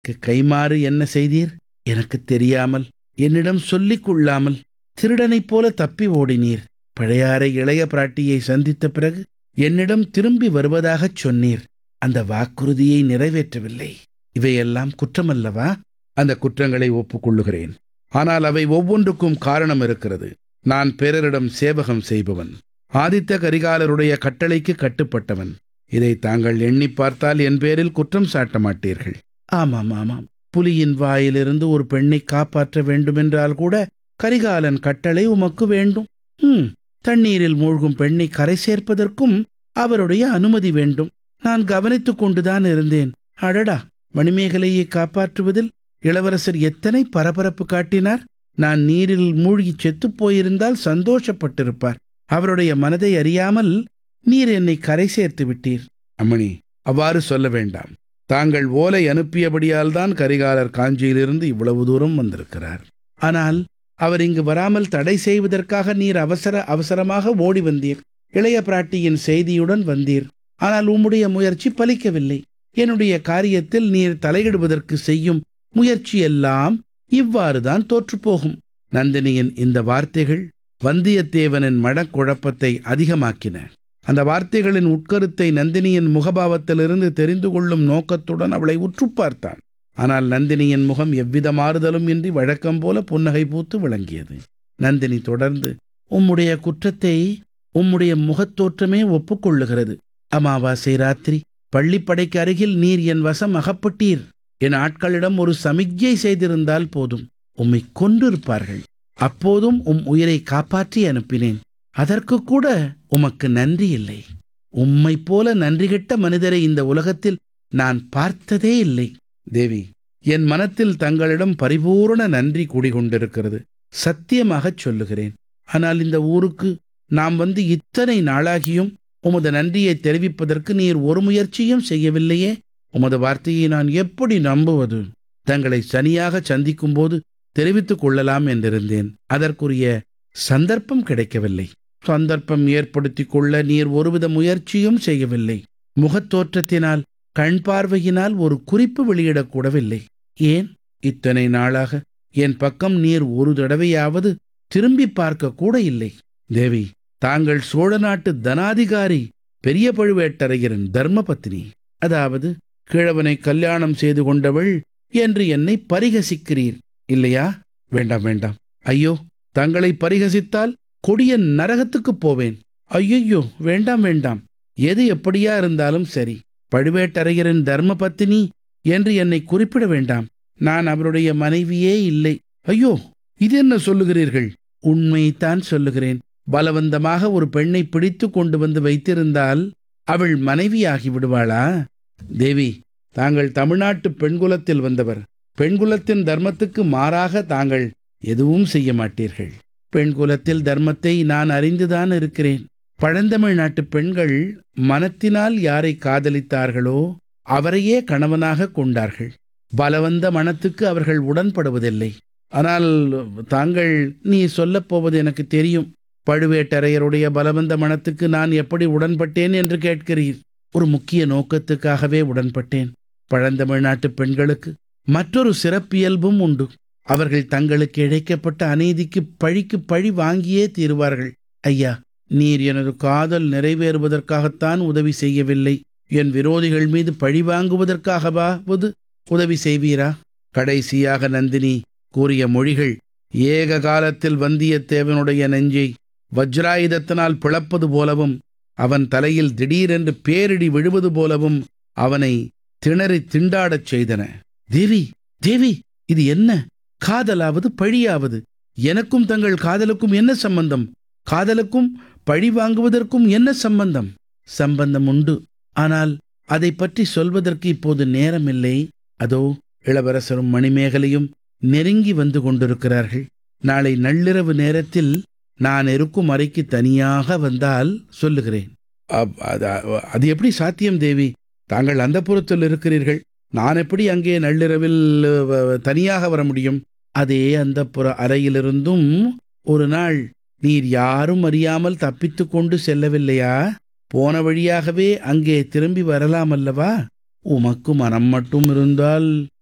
க- கைமாறு என்ன செய்தீர் எனக்கு தெரியாமல் என்னிடம் சொல்லிக் கொள்ளாமல் திருடனைப் போல தப்பி ஓடினீர் பழையாறை இளைய பிராட்டியை சந்தித்த பிறகு என்னிடம் திரும்பி வருவதாகச் சொன்னீர் அந்த வாக்குறுதியை நிறைவேற்றவில்லை இவையெல்லாம் குற்றமல்லவா அந்த குற்றங்களை ஒப்புக்கொள்ளுகிறேன் ஆனால் அவை ஒவ்வொன்றுக்கும் காரணம் இருக்கிறது நான் பிறரிடம் சேவகம் செய்பவன் ஆதித்த கரிகாலருடைய கட்டளைக்கு கட்டுப்பட்டவன் இதை தாங்கள் எண்ணி பார்த்தால் என் பேரில் குற்றம் சாட்ட மாட்டீர்கள் ஆமாம் ஆமாம் புலியின் வாயிலிருந்து ஒரு பெண்ணை காப்பாற்ற வேண்டுமென்றால் கூட கரிகாலன் கட்டளை உமக்கு வேண்டும் ம் தண்ணீரில் மூழ்கும் பெண்ணை கரை சேர்ப்பதற்கும் அவருடைய அனுமதி வேண்டும் நான் கவனித்துக் கொண்டுதான் இருந்தேன் அடடா மணிமேகலையை காப்பாற்றுவதில் இளவரசர் எத்தனை பரபரப்பு காட்டினார் நான் நீரில் மூழ்கிச் செத்துப் போயிருந்தால் சந்தோஷப்பட்டிருப்பார் அவருடைய மனதை அறியாமல் நீர் என்னை கரை சேர்த்து விட்டீர் அம்மணி அவ்வாறு சொல்ல வேண்டாம் தாங்கள் ஓலை அனுப்பியபடியால் தான் கரிகாலர் காஞ்சியிலிருந்து இவ்வளவு தூரம் வந்திருக்கிறார் ஆனால் அவர் இங்கு வராமல் தடை செய்வதற்காக நீர் அவசர அவசரமாக ஓடி வந்தீர் இளைய பிராட்டியின் செய்தியுடன் வந்தீர் ஆனால் உம்முடைய முயற்சி பலிக்கவில்லை என்னுடைய காரியத்தில் நீர் தலையிடுவதற்கு செய்யும் முயற்சியெல்லாம் இவ்வாறுதான் தோற்றுப்போகும் நந்தினியின் இந்த வார்த்தைகள் வந்தியத்தேவனின் மனக்குழப்பத்தை அதிகமாக்கின அந்த வார்த்தைகளின் உட்கருத்தை நந்தினியின் முகபாவத்திலிருந்து தெரிந்து கொள்ளும் நோக்கத்துடன் அவளை உற்று பார்த்தான் ஆனால் நந்தினியின் முகம் எவ்வித மாறுதலும் இன்றி வழக்கம் போல புன்னகை பூத்து விளங்கியது நந்தினி தொடர்ந்து உம்முடைய குற்றத்தை உம்முடைய முகத்தோற்றமே ஒப்புக்கொள்ளுகிறது அமாவாசை ராத்திரி பள்ளிப்படைக்கு அருகில் நீர் என் வசம் அகப்பட்டீர் என் ஆட்களிடம் ஒரு சமிக்ஞை செய்திருந்தால் போதும் உம்மை கொன்றிருப்பார்கள் அப்போதும் உம் உயிரை காப்பாற்றி அனுப்பினேன் அதற்கு கூட உமக்கு நன்றி இல்லை உம்மை போல நன்றிகெட்ட மனிதரை இந்த உலகத்தில் நான் பார்த்ததே இல்லை தேவி என் மனத்தில் தங்களிடம் பரிபூரண நன்றி குடிகொண்டிருக்கிறது சத்தியமாகச் சொல்லுகிறேன் ஆனால் இந்த ஊருக்கு நாம் வந்து இத்தனை நாளாகியும் உமது நன்றியை தெரிவிப்பதற்கு நீர் ஒரு முயற்சியும் செய்யவில்லையே உமது வார்த்தையை நான் எப்படி நம்புவது தங்களை சனியாக சந்திக்கும்போது தெரிவித்துக் கொள்ளலாம் என்றிருந்தேன் அதற்குரிய சந்தர்ப்பம் கிடைக்கவில்லை சந்தர்ப்பம் ஏற்படுத்திக் கொள்ள நீர் ஒருவித முயற்சியும் செய்யவில்லை முகத்தோற்றத்தினால் கண் பார்வையினால் ஒரு குறிப்பு வெளியிடக்கூடவில்லை ஏன் இத்தனை நாளாக என் பக்கம் நீர் ஒரு தடவையாவது திரும்பி பார்க்க கூட இல்லை தேவி தாங்கள் சோழ நாட்டு தனாதிகாரி பெரிய பழுவேட்டரையரின் தர்மபத்னி அதாவது கிழவனை கல்யாணம் செய்து கொண்டவள் என்று என்னை பரிகசிக்கிறீர் இல்லையா வேண்டாம் வேண்டாம் ஐயோ தங்களை பரிகசித்தால் கொடிய நரகத்துக்குப் போவேன் ஐயையோ வேண்டாம் வேண்டாம் எது எப்படியா இருந்தாலும் சரி பழுவேட்டரையரின் தர்மபத்தினி என்று என்னை குறிப்பிட வேண்டாம் நான் அவருடைய மனைவியே இல்லை ஐயோ இது என்ன சொல்லுகிறீர்கள் உண்மையைத்தான் சொல்லுகிறேன் பலவந்தமாக ஒரு பெண்ணை பிடித்து கொண்டு வந்து வைத்திருந்தால் அவள் மனைவியாகி விடுவாளா தேவி தாங்கள் தமிழ்நாட்டு பெண்குலத்தில் வந்தவர் பெண்குலத்தின் தர்மத்துக்கு மாறாக தாங்கள் எதுவும் செய்ய மாட்டீர்கள் பெண்குலத்தில் தர்மத்தை நான் அறிந்துதான் இருக்கிறேன் பழந்தமிழ் நாட்டு பெண்கள் மனத்தினால் யாரை காதலித்தார்களோ அவரையே கணவனாக கொண்டார்கள் பலவந்த மனத்துக்கு அவர்கள் உடன்படுவதில்லை ஆனால் தாங்கள் நீ சொல்லப் போவது எனக்கு தெரியும் பழுவேட்டரையருடைய பலவந்த மனத்துக்கு நான் எப்படி உடன்பட்டேன் என்று கேட்கிறீர் ஒரு முக்கிய நோக்கத்துக்காகவே உடன்பட்டேன் பழந்தமிழ் நாட்டு பெண்களுக்கு மற்றொரு சிறப்பியல்பும் உண்டு அவர்கள் தங்களுக்கு இழைக்கப்பட்ட அநீதிக்கு பழிக்கு பழி வாங்கியே தீருவார்கள் ஐயா நீர் எனது காதல் நிறைவேறுவதற்காகத்தான் உதவி செய்யவில்லை என் விரோதிகள் மீது பழி வாங்குவதற்காகவாவது உதவி செய்வீரா கடைசியாக நந்தினி கூறிய மொழிகள் ஏக காலத்தில் வந்தியத்தேவனுடைய நெஞ்சை வஜ்ராயுதத்தினால் பிளப்பது போலவும் அவன் தலையில் திடீரென்று பேரிடி விழுவது போலவும் அவனை திணறி திண்டாடச் செய்தன தேவி தேவி இது என்ன காதலாவது பழியாவது எனக்கும் தங்கள் காதலுக்கும் என்ன சம்பந்தம் காதலுக்கும் பழி வாங்குவதற்கும் என்ன சம்பந்தம் சம்பந்தம் உண்டு ஆனால் அதை பற்றி சொல்வதற்கு இப்போது நேரமில்லை அதோ இளவரசரும் மணிமேகலையும் நெருங்கி வந்து கொண்டிருக்கிறார்கள் நாளை நள்ளிரவு நேரத்தில் நான் இருக்கும் அறைக்கு தனியாக வந்தால் சொல்லுகிறேன் அப்- அது- அது எப்படி சாத்தியம் தேவி தாங்கள் அந்த புறத்தில் இருக்கிறீர்கள் நான் எப்படி அங்கே நள்ளிரவில் வ- தனியாக வர முடியும் அதே அந்த புற அறையிலிருந்தும் ஒரு நாள் நீர் யாரும் அறியாமல் தப்பித்துக் கொண்டு செல்லவில்லையா போன வழியாகவே அங்கே திரும்பி வரலாம் அல்லவா உமக்கு மனம் மட்டும் இருந்தால்